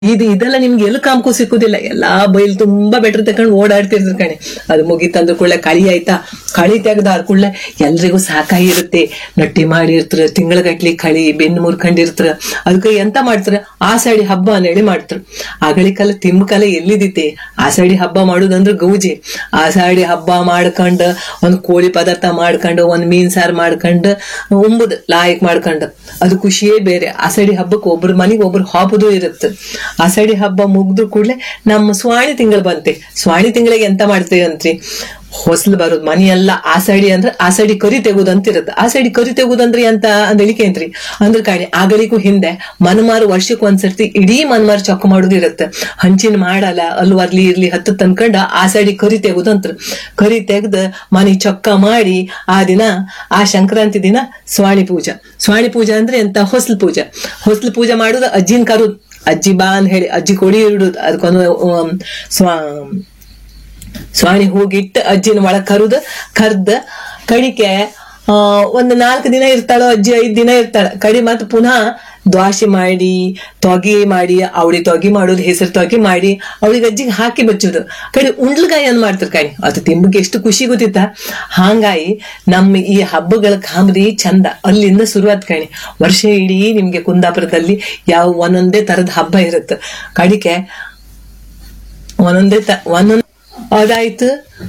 ಇದು ಇದೆಲ್ಲ ನಿಮ್ಗೆ ಎಲ್ಲಿ ಕಾಮ್ಕೂ ಸಿಕ್ಕುದಿಲ್ಲ ಎಲ್ಲಾ ಬೈಲ್ ತುಂಬಾ ಬೆಟ್ರ್ ತಕೊಂಡ್ ಓಡಾಡ್ತಿರ್ತಾರೆ ಕಣೆ ಅದು ಮುಗಿತಂದ್ರ ಕೂಡಲೇ ಕಳಿ ಆಯ್ತಾ ಕಳಿ ತೆಗ್ದಾರ ಕೂಡಲೇ ಎಲ್ರಿಗೂ ಸಾಕಾಗಿರುತ್ತೆ ನಟ್ಟಿ ಮಾಡಿರ್ತಾರ ತಿಂಗಳಗಟ್ಲಿ ಕಳಿ ಬೆನ್ನು ಮುರ್ಕೊಂಡಿರ್ತಾರ ಅದಕ್ಕೆ ಎಂತ ಮಾಡ್ತಾರ ಆಸಾಡಿ ಹಬ್ಬ ಅನ್ನೇಳಿ ಮಾಡ್ತಾರ ಆಗಳ ಕಾಲ ತಿಂಬ ಕಾಲ ಎಲ್ಲಿದಿತ್ತೆ ಆಸಾಡಿ ಹಬ್ಬ ಮಾಡುದಂದ್ರ ಗೌಜಿ ಆಸಾಡಿ ಹಬ್ಬ ಮಾಡ್ಕೊಂಡ್ ಒಂದ್ ಕೋಳಿ ಪದಾರ್ಥ ಮಾಡ್ಕೊಂಡು ಒಂದ್ ಮೀನ್ ಸಾರು ಮಾಡ್ಕೊಂಡು ಉಂಬುದ್ ಲಾಯಕ್ ಮಾಡ್ಕೊಂಡು ಅದು ಖುಷಿಯೇ ಬೇರೆ ಆಸಾಡಿ ಹಬ್ಬಕ್ಕೆ ಒಬ್ರ ಮನೆಗೆ ಒಬ್ರು ಹಾಪುದು ಇರುತ್ತೆ ಆಸಾಡಿ ಹಬ್ಬ ಮುಗ್ದು ಕೂಡ್ಲೆ ನಮ್ಮ ಸ್ವಾಣಿ ತಿಂಗಳು ಬಂತೆ ಸ್ವಾಣಿ ತಿಂಗಳಿಗೆ ಎಂತ ಮಾಡ್ತೇವೆ ಅಂತ್ರಿ ಹೊಸಲು ಬರೋದು ಮನೆಯೆಲ್ಲ ಆಸಾಡಿ ಅಂದ್ರೆ ಆಸಾಡಿ ಕರಿ ತೆಗುದು ಅಂತ ಇರುತ್ತೆ ಆಸಾಡಿ ಕರಿ ತೆಗುದಂದ್ರೆ ಎಂತ ಅಂದೇಳಿಕೆ ಅಂತ್ರಿ ಅಂದ್ರೆ ಕಾಣಿ ಆಗಳಿಗೂ ಹಿಂದೆ ಮನ್ಮಾರು ವರ್ಷಕ್ಕೆ ಒಂದ್ಸರ್ತಿ ಇಡೀ ಮನ್ಮಾರು ಚೊಕ್ಕ ಮಾಡೋದು ಇರುತ್ತೆ ಹಂಚಿನ ಮಾಡಲ್ಲ ಅಲ್ಲಿ ವರ್ಲಿ ಇರ್ಲಿ ಹತ್ತು ತನ್ಕೊಂಡ ಆಸಾಡಿ ಕರಿ ತೆಗುದಂತ್ರ ಕರಿ ತೆಗ್ದು ಮನೆ ಚೊಕ್ಕ ಮಾಡಿ ಆ ದಿನ ಆ ಸಂಕ್ರಾಂತಿ ದಿನ ಸ್ವಾಣಿ ಪೂಜಾ ಸ್ವಾಣಿ ಪೂಜಾ ಅಂದ್ರೆ ಎಂತ ಹೊಸ್ಲು ಪೂಜಾ ಹೊಸ್ಲು ಪೂಜೆ ಮಾಡುದು ಅಜ್ಜಿನ ಕರುದ್ ಅಜ್ಜಿ ಬಾ ಅಂತ ಹೇಳಿ ಅಜ್ಜಿ ಕೊಡಿ ಇಡುದು ಅದಕ್ಕೊಂದು ಉಮ್, ಸ್ವಾ ಸ್ವಾಣಿ ಹೋಗಿಟ್ಟು ಅಜ್ಜಿನ ಒಳಗ್ ಕರುದ ಕರ್ದ ಕಡಿಕೆ ಆ ಒಂದು ನಾಲ್ಕು ದಿನ ಇರ್ತಾಳೋ ಅಜ್ಜಿ ಐದ್ ದಿನ ಇರ್ತಾಳ ಕಡಿ ಮತ್ ಪುನಃ ದ್ವಾಸೆ ಮಾಡಿ ತೊಗಿ ಮಾಡಿ ಅವಳಿ ತೊಗಿ ಮಾಡೋದು ಹೆಸರು ತೊಗಿ ಮಾಡಿ ಅವಳಿಗೆ ಅಜ್ಜಿಗೆ ಹಾಕಿ ಬಚ್ಚೋದು ಕಡಿ ಉಂಡ್ಲಗಾಯಿ ಏನ್ ಮಾಡ್ತಾರ ಕಣಿ ಅದು ತಿಂಬಕ್ಕೆ ಎಷ್ಟು ಖುಷಿ ಗೊತ್ತಿತ್ತ ಹಾಂಗಾಗಿ ನಮ್ಮ ಈ ಹಬ್ಬಗಳ ಕಾಮದಿ ಚಂದ ಅಲ್ಲಿಂದ ಶುರುವಾತ್ ಕಣಿ ವರ್ಷ ಇಡೀ ನಿಮ್ಗೆ ಕುಂದಾಪುರದಲ್ಲಿ ಯಾವ ಒಂದೊಂದೇ ತರದ ಹಬ್ಬ ಇರುತ್ತೆ ಕಡಿಕೆ ಒಂದೊಂದೇ ತ ಒಂದೊಂದ್ ಅದಾಯ್ತು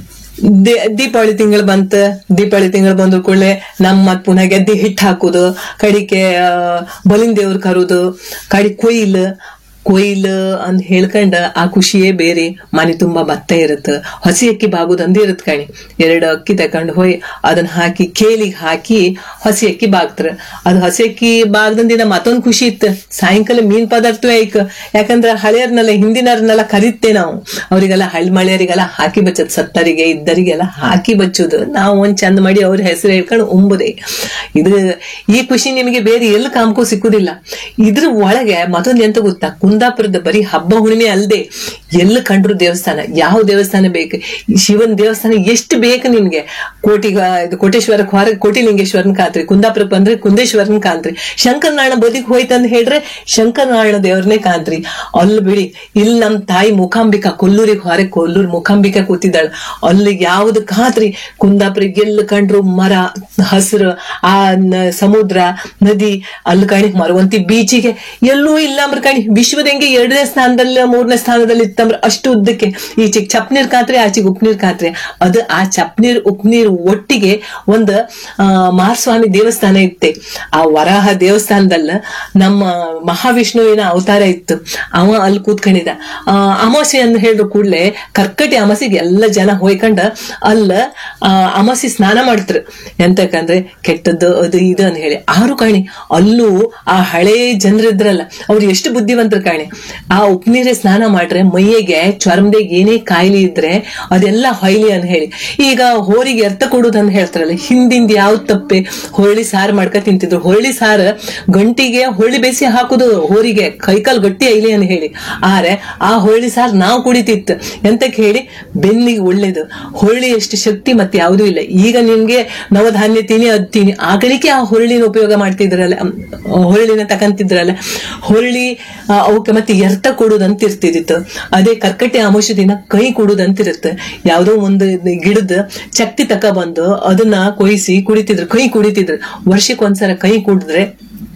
ದೇ- ದೀಪಾವಳಿ ತಿಂಗಳು ಬಂತ ದೀಪಾವಳಿ ತಿಂಗಳು ಬಂದ ಕೂಡಲೇ ನಮ್ಮ ಮತ್ ಪುನಃ ಗೆದ್ದಿ ಹಿಟ್ಟು ಹಾಕುದು ಕಡಿಕೆ ಆ, ಬಲಿನ್ ದೇವ್ರ ಕರುದು ಕಡಿ ಕೊಯ್ಲು ಕೊಯ್ಲು ಅಂತ ಹೇಳ್ಕೊಂಡ ಆ ಖುಷಿಯೇ ಬೇರೆ ಮನೆ ತುಂಬಾ ಭತ್ತ ಇರುತ್ತೆ ಹಸಿ ಅಕ್ಕಿ ಬಾಗುದಂದೇ ಇರುತ್ತೆ ಕಣಿ ಎರಡು ಅಕ್ಕಿ ತಕೊಂಡ್ ಹೋಯ್ ಅದನ್ನ ಹಾಕಿ ಕೇಲಿಗೆ ಹಾಕಿ ಹಸಿ ಅಕ್ಕಿ ಬಾಗ್ತಾರ ಅದು ಹಸಿ ಅಕ್ಕಿ ಬಾಗ್ದಂದಿನ ಮತ್ತೊಂದ್ ಖುಷಿ ಇತ್ತು ಸಾಯಂಕಾಲ ಮೀನ್ ಪದಾರ್ಥವೇ ಐಕ್ ಯಾಕಂದ್ರೆ ಹಳೆಯರ್ನೆಲ್ಲ ಹಿಂದಿನವ್ರನ್ನೆಲ್ಲ ಕರೀತೆ ನಾವು ಅವರಿಗೆಲ್ಲ ಹಳ್ಳಿ ಮಳೆಯರಿಗೆಲ್ಲ ಹಾಕಿ ಬಚ್ಚದ್ ಸತ್ತರಿಗೆ ಇದ್ದರಿಗೆಲ್ಲ ಹಾಕಿ ಬಚ್ಚೋದು ನಾವು ಒಂದ್ ಚಂದ ಮಾಡಿ ಅವ್ರ ಹೆಸರು ಹೇಳ್ಕೊಂಡು ಉಂಬುದೇ ಇದು ಈ ಖುಷಿ ನಿಮಗೆ ಬೇರೆ ಎಲ್ಲಿ ಕಾಮ್ಕೋ ಸಿಕ್ಕುದಿಲ್ಲ ಇದ್ರ ಒಳಗೆ ಮತ್ತೊಂದ್ ಎಂತ ಗೊತ್ತಾ ಕುಂದಾಪುರದ ಬರೀ ಹಬ್ಬ ಹುಣ್ಣಿಮೆ ಅಲ್ದೆ ಎಲ್ಲಿ ಕಂಡ್ರು ದೇವಸ್ಥಾನ ಯಾವ ದೇವಸ್ಥಾನ ಬೇಕು ಈ ಶಿವನ್ ದೇವಸ್ಥಾನ ಎಷ್ಟು ಬೇಕು ನಿಮ್ಗೆ ಕೋಟಿಗ ಇದು ಕೋಟೇಶ್ವರ ಹೊರ ಕೋಟಿಲಿಂಗೇಶ್ವರನ್ ಕಾಂತ್ರಿ ಕುಂದಾಪುರಕ್ಕೆ ಬಂದ್ರೆ ಕುಂದೇಶ್ವರನ್ ಕಾಂತ್ರಿ ಶಂಕರನಾರಾಯಣ ಬದಿಗೆ ಹೋಯ್ತಂದ್ ಹೇಳ್ರೆ ಶಂಕರನಾರಾಯಣ ದೇವ್ರನ್ನೇ ಕಾಂತ್ರಿ ಅಲ್ಲಿ ಬಿಡಿ ಇಲ್ಲಿ ನಮ್ ತಾಯಿ ಮುಖಾಂಬಿಕಾ ಕೊಲ್ಲೂರಿಗೆ ಹೊರಗೆ ಕೊಲ್ಲೂರ್ ಮುಖಾಂಬಿಕಾ ಕೂತಿದ್ದಾಳ ಅಲ್ಲಿ ಯಾವ್ದು ಕಾತ್ರಿ ಕುಂದಾಪುರಿಗೆ ಎಲ್ಲಿ ಕಂಡ್ರು ಮರ ಹಸಿರು ಆ ನ- ಸಮುದ್ರ ನದಿ ಅಲ್ಲಿ ಕಣಿ ಮರವಂತಿ ಬೀಚಿಗೆ ಎಲ್ಲೂ ಇಲ್ಲ ಅಂಬ್ರ ಕಣಿ ವಿಶ್ವದಂಗೆ ಎರಡನೇ ಸ್ಥಾನದಲ್ಲಿ ಮೂರನೇ ಸ್ಥಾನದಲ್ಲಿ ಇತ್ತಂಬ್ರ ಅಷ್ಟು ಉದ್ದಕ್ಕೆ ಈಚೆಗೆ ಚಪ್ನೀರ್ ಕಾತ್ರೆ ಆಚೆಗೆ ಉಪ್ನೀರ್ ಕಾತ್ರೆ ಅದು ಆ ಚಪ್ನೀರ್ ಉಪ್ನೀರ್ ಒಟ್ಟಿಗೆ ಒಂದು ಆ, ಮಾರಸ್ವಾಮಿ ದೇವಸ್ಥಾನ ಇತ್ತೆ ಆ ವರಾಹ ದೇವಸ್ಥಾನದಲ್ಲ ನಮ್ಮ ಮಹಾವಿಷ್ಣುವಿನ ಅವತಾರ ಇತ್ತು ಅವ ಅಲ್ಲಿ ಕೂತ್ಕೊಂಡಿದ್ದ ಆ, ಅಮಾವಾಸ್ಯೆ ಅಂತ ಹೇಳಿದ್ರು ಕೂಡ್ಲೆ ಕರ್ಕಟಿ ಅಮಾಸಿಗೆ ಎಲ್ಲ ಜನ ಹೋಯ್ಕೊಂಡ ಅಲ್ಲ ಆ, ಅಮಾಸಿ ಸ್ನಾನ ಮಾಡ್ತಾರೆ ಎಂತಕ್ಕಂದ್ರೆ ಕೆಟ್ಟದ್ದು ಅದು ಇದು ಅಂತ ಹೇಳಿ ಆರು ಕಾಣಿ ಅಲ್ಲೂ ಆ ಹಳೆ ಜನರಿದ್ರಲ್ಲ ಅವ್ರು ಎಷ್ಟು ಬುದ್ಧಿವಂತರು ಕಾಣಿ ಆ ಉಪ್ನೀರೆ ಸ್ನಾನ ಮಾಡ್ರೆ ಮೈಯಿಗೆ ಚರ್ಮದಾಗ ಏನೇ ಕಾಯಿಲೆ ಇದ್ರೆ ಅದೆಲ್ಲ ಹೊಯ್ಲಿ ಅಂತ ಹೇಳಿ ಈಗ ಹೋರಿಗೆ ಎರ್ತ ಕೊಡುದು ಅಂತ ಹೇಳ್ತಾರಲ್ಲ ಹಿಂದಿಂದ ಯಾವ ತಪ್ಪೆ ಹೊಳ್ಳಿ ಸಾರು ಮಾಡ್ಕ ತಿಂತಿದ್ರು ಹೊಳ್ಳಿ ಸಾರು ಗಂಟಿಗೆ ಹೊಳ್ಳಿ ಬೇಸಿ ಹಾಕುದು ಹೋರಿಗೆ ಕೈಕಾಲ್ ಗಟ್ಟಿ ಐಲಿ ಅಂತ ಹೇಳಿ ಆದ್ರೆ ಆ ಹೊಳ್ಳಿ ಸಾರು ನಾವು ಕುಡಿತಿತ್ತು ಎಂತಕ್ಕೆ ಹೇಳಿ ಬೆನ್ನಿಗೆ ಒಳ್ಳೇದು ಹೊಳ್ಳಿ ಎಷ್ಟು ಶಕ್ತಿ ಮತ್ತೆ ಯಾವುದೂ ಇಲ್ಲ ಈಗ ನಿಮ್ಗೆ ನವಧಾನ್ಯ ತಿನಿ ಅದ್ ತಿನಿ ಆಗಲಿಕ್ಕೆ ಆ ಹೊಳ್ಳಿನ ಉಪಯೋಗ ಮಾಡ್ತಿದ್ರಲ್ಲ ಅಮ್, ಹೊಳ್ಳಿನ ತಕಂತಿದ್ರಲ್ಲ ಹೊಳ್ಳಿ ಆ, ಅವಕ್ಕೆ ಮತ್ತೆ ಎರ್ತ ಕೊಡುದಂತ ಇರ್ತಿದಿತ್ತು ಅದೇ ಕರ್ಕಟೆ ಅಮಾವಾಸ್ಯೆ ದಿನ ಕೈ ಕೊಡುದಂತಿರುತ್ತೆ ಯಾವುದೋ ಒಂದು ಗಿಡದ ಚಕ್ತಿ ತಕ ಬಂದು ಅದನ್ನ ಕೊಯ್ಸಿ ಕುಡಿತಿದ್ರು ಕೈ ಕುಡಿತಿದ್ರು ವರ್ಷಕ್ಕೊಂದ್ಸಲ ಕೈ ಕುಡಿದ್ರೆ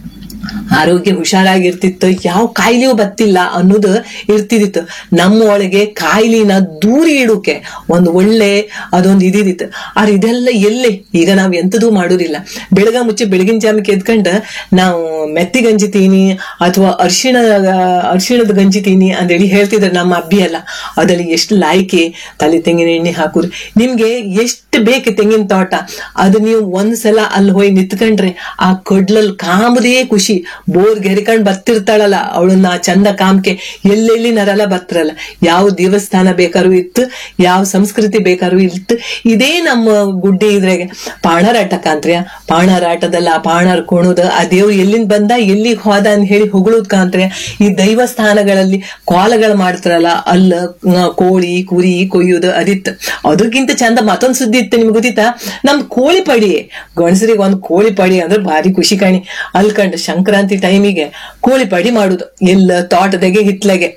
ಆರೋಗ್ಯ ಹುಷಾರಾಗಿರ್ತಿತ್ತು ಯಾವ ಕಾಯಿಲೆಯೂ ಬತ್ತಿಲ್ಲ ಅನ್ನೋದು ಇರ್ತಿದಿತ್ತು ನಮ್ಮ ಒಳಗೆ ಕಾಯಿಲೆನ ದೂರಿ ಇಡೋಕೆ ಒಂದು ಒಳ್ಳೆ ಅದೊಂದು ಇದಿದಿತ್ತು ಆದ್ರೆ ಇದೆಲ್ಲ ಎಲ್ಲೇ ಈಗ ನಾವ್ ಎಂತದೂ ಮಾಡೋದಿಲ್ಲ ಬೆಳಗ ಮುಚ್ಚಿ ಬೆಳಗಿನ ಜಾಮಕ್ಕೆ ಎದ್ಕೊಂಡ ನಾವು ಮೆತ್ತಿ ಗಂಜಿ ತೀನಿ ಅಥವಾ ಅರಿಶಿಣ ಅರಿಶಿಣದ ಗಂಜಿ ತೀನಿ ಅಂತೇಳಿ ಹೇಳ್ತಿದ್ರು ನಮ್ಮ ಅಬ್ಬಿ ಎಲ್ಲ ಅದ್ರಲ್ಲಿ ಎಷ್ಟು ಲಾಯ್ಕೆ ತಲೆ ತೆಂಗಿನ ಎಣ್ಣೆ ಹಾಕುದು ನಿಮ್ಗೆ ಎಷ್ಟು ಬೇಕು ತೆಂಗಿನ ತೋಟ ಅದು ನೀವು ಒಂದ್ಸಲ ಅಲ್ಲಿ ಹೋಗಿ ನಿಂತ್ಕೊಂಡ್ರೆ ಆ ಕಡ್ಲಲ್ಲಿ ಕಾಮದೇ ಖುಷಿ ಬೋರ್ ಗೆರಿಕೊಂಡ್ ಬರ್ತಿರ್ತಾಳಲ್ಲ ಅವಳನ್ನ ಚಂದ ಕಾಮ್ಕೆ ಎಲ್ಲೆಲ್ಲಿ ನರಲ್ಲ ಬರ್ತಾರಲ್ಲ ಯಾವ ದೇವಸ್ಥಾನ ಬೇಕಾದ್ರೂ ಇತ್ತು ಯಾವ ಸಂಸ್ಕೃತಿ ಬೇಕಾದ್ರೂ ಇತ್ತು ಇದೇ ನಮ್ಮ ಗುಡ್ಡೆ ಇದ್ರಾಗೆ ಪಾಣರಾಟ ಕಾಂತ್ರ್ಯ ಪಾಣರಾಟದಲ್ಲಿ ಆ ಪಾಣರ್ ಕುಣುದ ಆ ದೇವ್ರು ಎಲ್ಲಿಂದ ಬಂದ ಎಲ್ಲಿಗೆ ಹೋದ ಅಂತ ಹೇಳಿ ಹೊಗಳೋದ್ ಕಾಂತ್ರ್ಯ ಈ ದೈವ ಸ್ಥಾನಗಳಲ್ಲಿ ಕೋಲಗಳು ಮಾಡ್ತಾರಲ್ಲ ಅಲ್ಲ ಆ, ಕೋಳಿ ಕುರಿ ಕೊಯ್ಯೋದು ಅದಿತ್ತು ಅದಕ್ಕಿಂತ ಚಂದ ಮತ್ತೊಂದ್ ಸುದ್ದಿ ಇತ್ತು ನಿಮ್ಗೆ ಗೊತ್ತಿತ್ತಾ ನಮ್ ಕೋಳಿ ಪಡಿ ಗಣಸರಿಗೆ ಒಂದ್ ಕೋಳಿ ಪಡಿ ಅಂದ್ರೆ ಭಾರಿ ಖುಷಿ ಕಾಣಿ ಅಲ್ಲಿ ಕಂಡು ಸಂಕ್ರಾಂತಿ ಟೈಮಿಗೆ ಕೋಳಿ ಪಡಿ ಮಾಡುದು ಎಲ್ಲ ತೋಟದಾಗೆ ಹಿತ್ಲೆಗೆ